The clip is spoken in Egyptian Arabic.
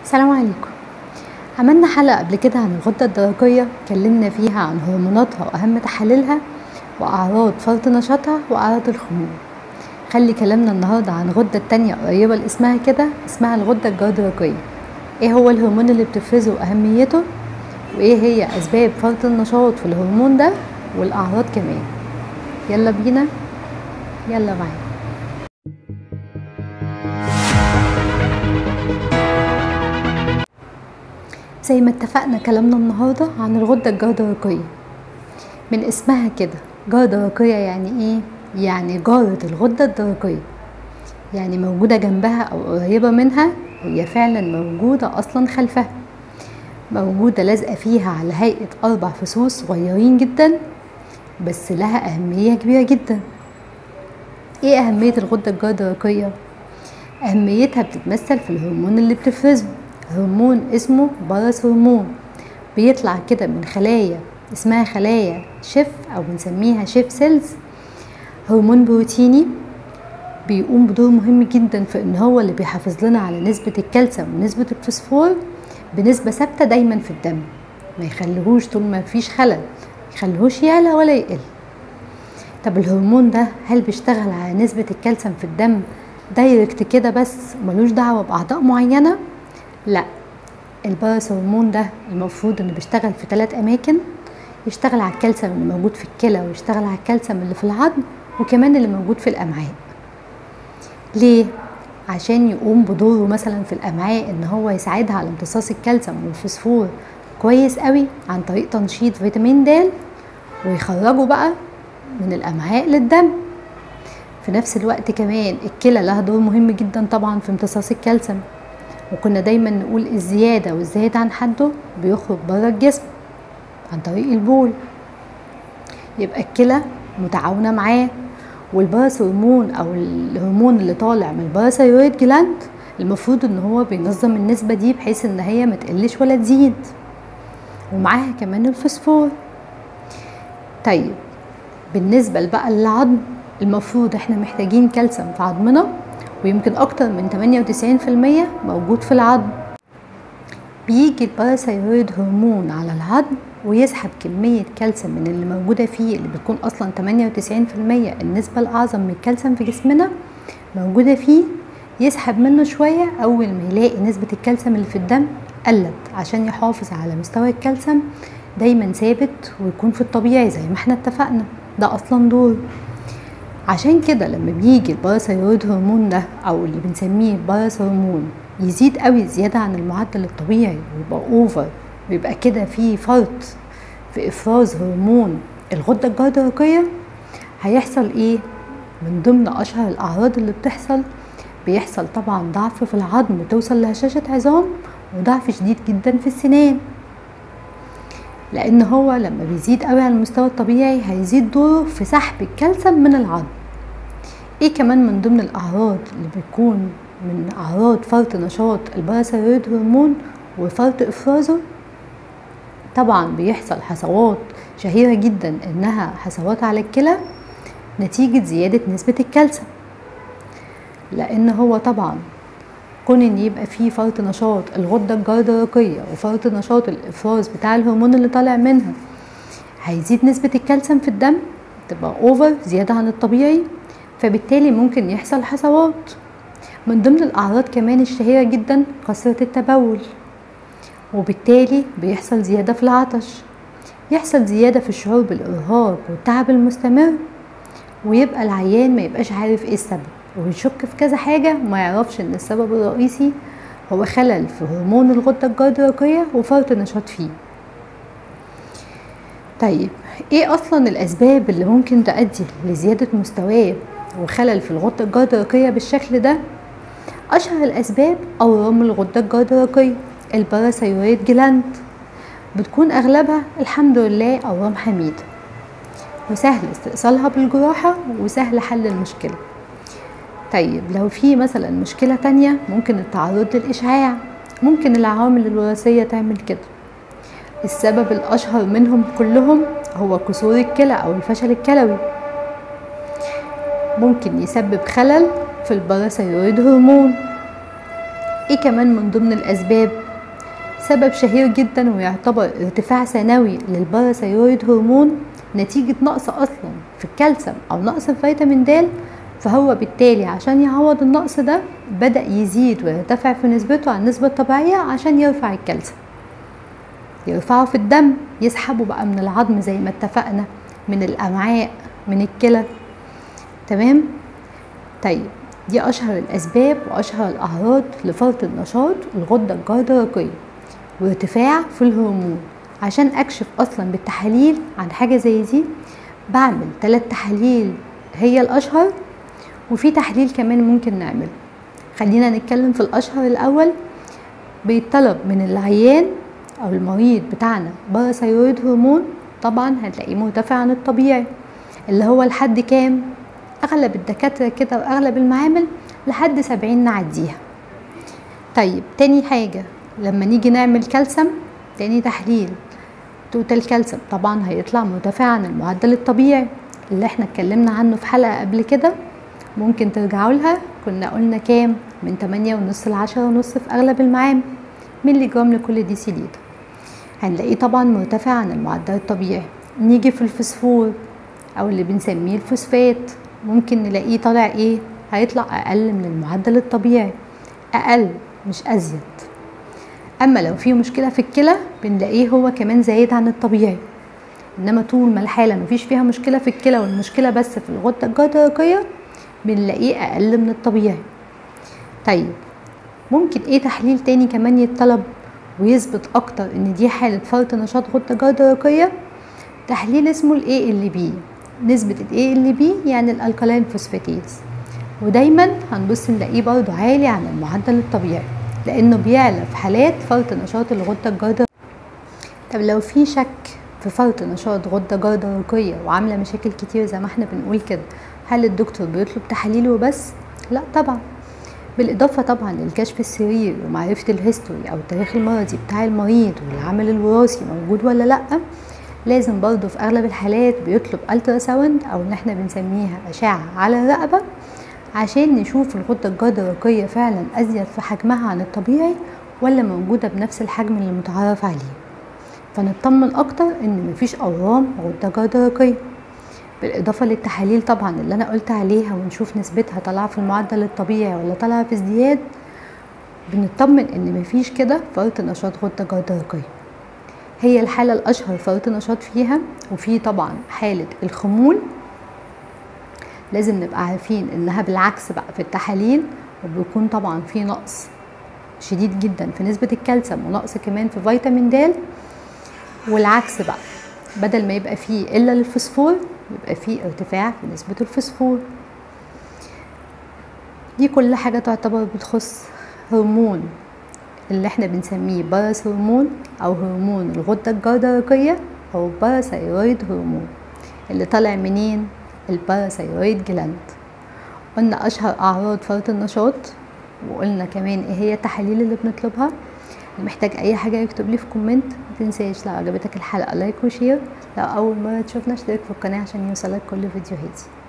السلام عليكم عملنا حلقة قبل كده عن الغدة الدرقية اتكلمنا فيها عن هرموناتها وأهم تحاليلها وأعراض فرط نشاطها وأعراض الخمول خلي كلامنا النهاردة عن غدة تانية قريبة لاسمها كده اسمها الغدة الجدرقية ايه هو الهرمون اللي بتفرزه وأهميته وايه هي أسباب فرط النشاط في الهرمون ده والأعراض كمان يلا بينا يلا معانا زي ما اتفقنا كلامنا النهاردة عن الغدة الجدرقية من اسمها كده جدرقية يعني ايه؟ يعني جارة الغدة الدرقية يعني موجودة جنبها أو قريبة منها هي فعلا موجودة أصلا خلفها موجودة لازقة فيها على هيئة أربع فصوص صغيرين جدا بس لها أهمية كبيرة جدا ايه أهمية الغدة الجدرقية؟ أهميتها بتتمثل في الهرمون اللي بتفرزه هرمون اسمه باراس هرمون بيطلع كده من خلايا اسمها خلايا شيف او بنسميها شيف سيلز هرمون بروتيني بيقوم بدور مهم جدا في ان هو اللي بيحافظ لنا على نسبة الكالسيوم ونسبة الفوسفور بنسبة ثابتة دايما في الدم ما يخليهوش طول ما فيش خلل يخليهوش يعلى ولا يقل طب الهرمون ده هل بيشتغل على نسبة الكالسيوم في الدم دايركت كده بس ملوش دعوة بأعضاء معينة لا الباراس هرمون ده المفروض انه بيشتغل في ثلاث اماكن يشتغل على الكالسيوم اللي موجود في الكلى ويشتغل على الكالسيوم اللي في العظم وكمان اللي موجود في الامعاء ليه عشان يقوم بدوره مثلا في الامعاء ان هو يساعدها على امتصاص الكالسيوم والفوسفور كويس قوي عن طريق تنشيط فيتامين د ويخرجه بقى من الامعاء للدم في نفس الوقت كمان الكلى لها دور مهم جدا طبعا في امتصاص الكالسيوم وكنا دايما نقول الزيادة والزيادة عن حده بيخرج بره الجسم عن طريق البول يبقى الكلى متعاونة معاه والباراس هرمون او الهرمون اللي طالع من الباراثايرويد جلاند المفروض ان هو بينظم النسبة دي بحيث ان هي ما تقلش ولا تزيد ومعاها كمان الفوسفور طيب بالنسبة بقى للعظم المفروض احنا محتاجين كالسيوم في عظمنا ويمكن أكتر من 98% موجود في العظم بيجي الباراثايرويد هرمون على العظم ويسحب كمية كالسيوم من اللي موجودة فيه اللي بتكون أصلا 98% النسبة الأعظم من الكالسيوم في جسمنا موجودة فيه يسحب منه شوية أول ما يلاقي نسبة الكالسيوم اللي في الدم قلت عشان يحافظ على مستوى الكالسيوم دايما ثابت ويكون في الطبيعي زي ما احنا اتفقنا ده أصلا دور عشان كده لما بيجي الباراثايرويد هرمون ده او اللي بنسميه باراث هرمون يزيد قوي زيادة عن المعدل الطبيعي ويبقى اوفر ويبقى كده في فرط في افراز هرمون الغدة الجدرقية هيحصل ايه من ضمن اشهر الاعراض اللي بتحصل بيحصل طبعا ضعف في العظم توصل لهشاشة عظام وضعف شديد جدا في السنان لان هو لما بيزيد قوي على المستوى الطبيعي هيزيد دوره في سحب الكالسيوم من العظم ايه كمان من ضمن الاعراض اللي بيكون من اعراض فرط نشاط الباراثايرويد هرمون وفرط افرازه طبعا بيحصل حصوات شهيرة جدا انها حصوات على الكلى نتيجة زيادة نسبة الكالسيوم لان هو طبعا كون ان يبقى فيه فرط نشاط الغده الجدرقيه وفرط نشاط الافراز بتاع الهرمون اللي طالع منها هيزيد نسبه الكالسيوم في الدم تبقى اوفر زياده عن الطبيعي فبالتالي ممكن يحصل حصوات من ضمن الاعراض كمان الشهيره جدا كثره التبول وبالتالي بيحصل زياده في العطش يحصل زياده في الشعور بالارهاق والتعب المستمر ويبقى العيان ما يبقاش عارف ايه السبب ويشك في كذا حاجة وما يعرفش ان السبب الرئيسي هو خلل في هرمون الغدة الجدرقية وفرط النشاط فيه طيب ايه اصلا الاسباب اللي ممكن تؤدي لزيادة مستواه وخلل في الغدة الجدرقية بالشكل ده اشهر الاسباب اورام الغدة الجدرقية الباراثايرويد جلاند بتكون اغلبها الحمد لله اورام حميدة وسهل استئصالها بالجراحة وسهل حل المشكلة طيب لو في مثلا مشكلة تانية ممكن التعرض للإشعاع ممكن العوامل الوراثية تعمل كده السبب الأشهر منهم كلهم هو كسور الكلى أو الفشل الكلوي ممكن يسبب خلل في الباراثايرويد هرمون ايه كمان من ضمن الاسباب سبب شهير جدا ويعتبر ارتفاع ثانوي للباراثيرويد هرمون نتيجة نقص أصلا في الكالسيوم أو نقص في فيتامين د فهو بالتالي عشان يعوض النقص ده بدأ يزيد ويرتفع في نسبته عن النسبة الطبيعية عشان يرفع الكالسيوم يرفعه في الدم يسحبه بقى من العظم زي ما اتفقنا من الأمعاء من الكلى تمام طيب دي أشهر الأسباب وأشهر الأعراض لفرط النشاط الغدة الجدرقية وارتفاع في الهرمون عشان أكشف أصلا بالتحاليل عن حاجة زي دي بعمل ثلاث تحاليل هي الأشهر وفي تحليل كمان ممكن نعمله خلينا نتكلم في الأشهر الأول بيطلب من العيان أو المريض بتاعنا باراثيرويد هرمون طبعا هتلاقيه مرتفع عن الطبيعي اللي هو لحد كام اغلب الدكاتره كده واغلب المعامل لحد سبعين نعديها طيب تاني حاجه لما نيجي نعمل كالسيوم تاني تحليل توتال كالسيوم طبعا هيطلع مرتفع عن المعدل الطبيعي اللي احنا اتكلمنا عنه في حلقه قبل كده ممكن ترجعوا لها كنا قلنا كام من 8 ونص ل 10 ونص في اغلب المعامل ملي جرام لكل ديسي لتر هنلاقيه طبعا مرتفع عن المعدل الطبيعي نيجي في الفسفور او اللي بنسميه الفوسفات ممكن نلاقيه طالع ايه هيطلع اقل من المعدل الطبيعي اقل مش ازيد اما لو في مشكله في الكلى بنلاقيه هو كمان زايد عن الطبيعي انما طول ما الحاله مفيش فيها مشكله في الكلى والمشكله بس في الغده الجدرقيه بنلاقيه اقل من الطبيعي طيب ممكن ايه تحليل تاني كمان يتطلب ويثبت اكتر ان دي حاله فرط نشاط غده جدرقيه تحليل اسمه الاي ال بي نسبة الاي ال بي يعني الالكالين فوسفاتيز ودايما هنبص نلاقيه برضه عالي عن المعدل الطبيعي لانه بيعلى في حالات فرط نشاط الغدة الجدرقية طب لو في شك في فرط نشاط غدة جدرقية وعاملة مشاكل كتير زي ما احنا بنقول كده هل الدكتور بيطلب تحاليل وبس؟ لا طبعا بالإضافة طبعا للكشف السريري ومعرفة الهيستوري أو التاريخ المرضي بتاع المريض والعامل الوراثي موجود ولا لأ لازم برضه في اغلب الحالات بيطلب الترا ساوند او اللي احنا بنسميها اشعه على الرقبه عشان نشوف الغده الجدرقيه فعلا ازيد في حجمها عن الطبيعي ولا موجوده بنفس الحجم اللي متعارف عليه فنطمن اكتر ان مفيش اورام غده جدرقيه بالاضافه للتحاليل طبعا اللي انا قلت عليها ونشوف نسبتها طالعه في المعدل الطبيعي ولا طالعه في ازدياد بنطمن ان مفيش كده فرط نشاط غده جدرقيه هي الحالة الأشهر فرط نشاط فيها وفي طبعا حالة الخمول لازم نبقى عارفين إنها بالعكس بقى في التحاليل وبيكون طبعا في نقص شديد جدا في نسبة الكالسيوم ونقص كمان في فيتامين د والعكس بقى بدل ما يبقى فيه إلا الفسفور يبقى فيه ارتفاع في نسبة الفسفور دي كل حاجة تعتبر بتخص هرمون اللي احنا بنسميه باراث هرمون او هرمون الغده الجدرقيه او باراثيرويد هرمون اللي طالع منين الباراثيرويد جلاند قلنا اشهر اعراض فرط النشاط وقلنا كمان ايه هي التحاليل اللي بنطلبها اللي محتاج اي حاجه يكتب لي في كومنت متنساش لو عجبتك الحلقه لايك وشير لو اول مره تشوفنا اشترك في القناه عشان يوصلك كل فيديوهاتي